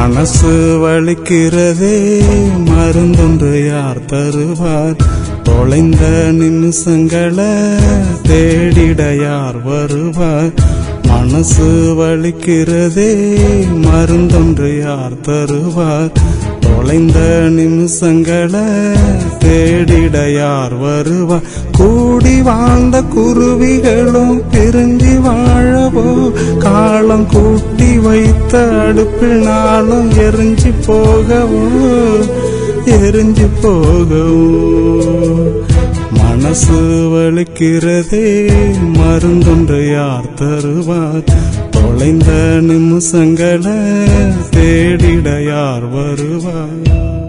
மனசு வலிக்கிறதே மருந்தொன்று யார் தருவார் தொலைந்த நிமிஷங்களை தேடிட யார் வருவார் மனசு வலிக்கிறதே மருந்தொன்று யார் தருவார் தொலைந்த நிமிஷங்களை தேடிட யார் வருவார் கூடி வாழ்ந்த குருவிகளும் பிரிஞ்சு வாழவோ காலம் கூட்டி வைத்த அடுப்பில் நாளும் எரிஞ்சு போகவோ எரிஞ்சு போகவோ மனசு வலிக்கிறதே மருந்தொன்று யார் தருவார் தொலைந்த நிமிஷங்களை தேடிட யார் வருவார்